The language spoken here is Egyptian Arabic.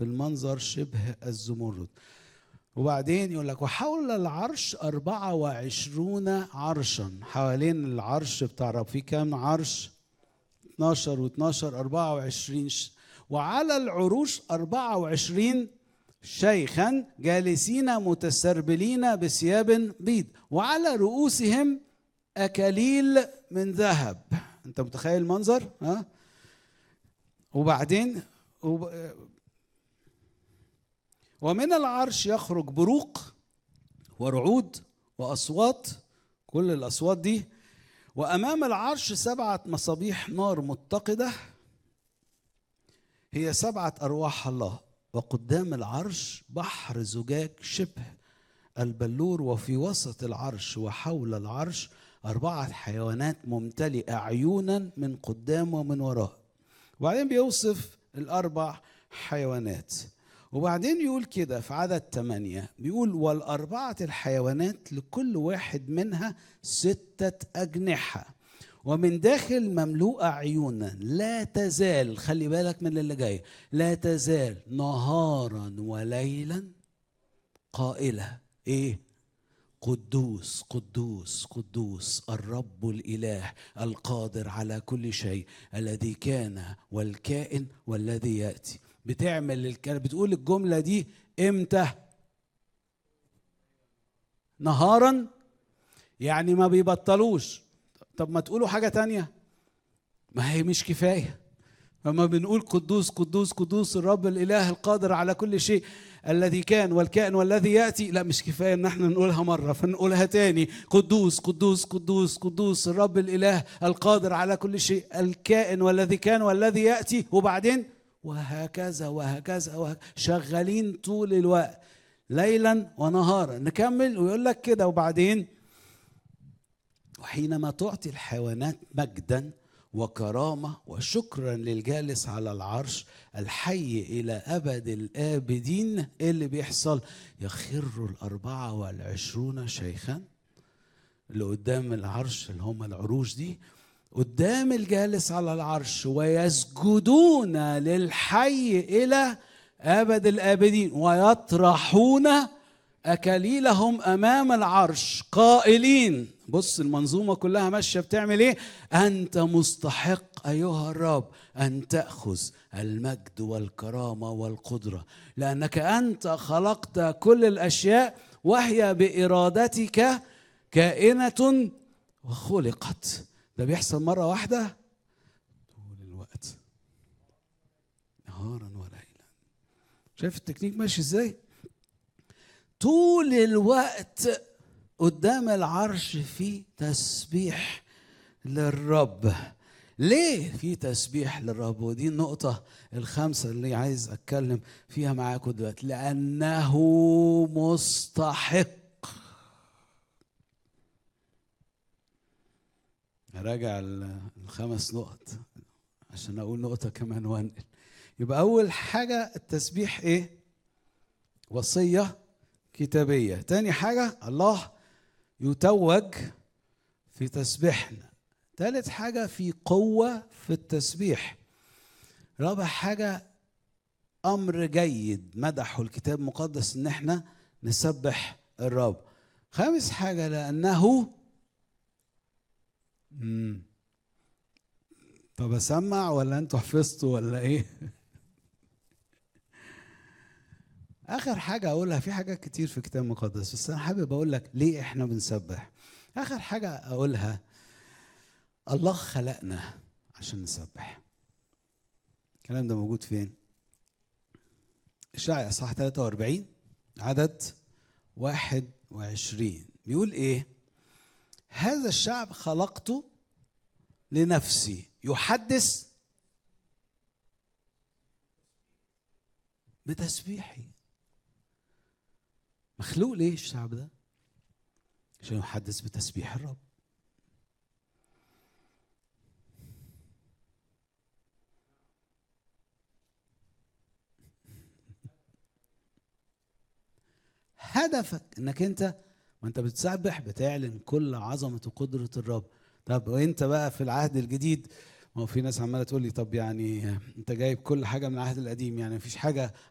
في المنظر شبه الزمرد وبعدين يقول لك وحول العرش أربعة وعشرون عرشا حوالين العرش بتاع الرب في كام عرش 12 و12 24 ش... وعلى العروش 24 شيخا جالسين متسربلين بثياب بيض وعلى رؤوسهم أكاليل من ذهب أنت متخيل المنظر ها وبعدين وب... ومن العرش يخرج بروق ورعود واصوات كل الاصوات دي وامام العرش سبعه مصابيح نار متقده هي سبعه ارواح الله وقدام العرش بحر زجاج شبه البلور وفي وسط العرش وحول العرش اربعه حيوانات ممتلئه عيونا من قدام ومن وراء وبعدين بيوصف الاربع حيوانات وبعدين يقول كده في عدد ثمانية بيقول والأربعة الحيوانات لكل واحد منها ستة أجنحة ومن داخل مملوءة عيونا لا تزال خلي بالك من اللي جاي لا تزال نهارا وليلا قائلة إيه قدوس قدوس قدوس الرب الاله القادر على كل شيء الذي كان والكائن والذي ياتي بتعمل الكلام بتقول الجمله دي امتى نهارا يعني ما بيبطلوش طب ما تقولوا حاجه تانية ما هي مش كفايه فما بنقول قدوس قدوس قدوس الرب الاله القادر على كل شيء الذي كان والكائن والذي ياتي لا مش كفايه ان احنا نقولها مره فنقولها تاني قدوس قدوس قدوس قدوس الرب الاله القادر على كل شيء الكائن والذي كان والذي ياتي وبعدين وهكذا وهكذا, وهكذا شغالين طول الوقت ليلا ونهارا نكمل ويقول لك كده وبعدين وحينما تعطي الحيوانات مجدا وكرامه وشكرا للجالس على العرش الحي الى ابد الابدين ايه اللي بيحصل يخر الاربعه والعشرون شيخا اللي قدام العرش اللي هم العروش دي قدام الجالس على العرش ويسجدون للحي الى ابد الابدين ويطرحون اكاليلهم امام العرش قائلين بص المنظومه كلها ماشيه بتعمل ايه انت مستحق ايها الرب ان تاخذ المجد والكرامه والقدره لانك انت خلقت كل الاشياء وهي بارادتك كائنه وخلقت ده بيحصل مره واحده طول الوقت نهارا وليلا شايف التكنيك ماشي ازاي طول الوقت قدام العرش في تسبيح للرب ليه في تسبيح للرب ودي النقطة الخامسة اللي عايز أتكلم فيها معاكم دلوقتي لأنه مستحق راجع الخمس نقط عشان أقول نقطة كمان وأنقل يبقى أول حاجة التسبيح إيه؟ وصية كتابية تاني حاجة الله يتوج في تسبيحنا ثالث حاجة في قوة في التسبيح رابع حاجة أمر جيد مدحه الكتاب المقدس إن احنا نسبح الرب خامس حاجة لأنه مم. طب أسمع ولا أنتوا حفظتوا ولا إيه؟ اخر حاجه اقولها في حاجات كتير في الكتاب المقدس بس انا حابب اقول لك ليه احنا بنسبح اخر حاجه اقولها الله خلقنا عشان نسبح الكلام ده موجود فين الشاعر اصحاح 43 عدد 21 بيقول ايه هذا الشعب خلقته لنفسي يحدث بتسبيحي مخلوق ليه الشعب ده عشان يحدث بتسبيح الرب هدفك انك انت ما انت بتسبح بتعلن كل عظمه وقدره الرب طب وانت بقى في العهد الجديد ما هو في ناس عماله تقول لي طب يعني انت جايب كل حاجه من العهد القديم يعني مفيش حاجه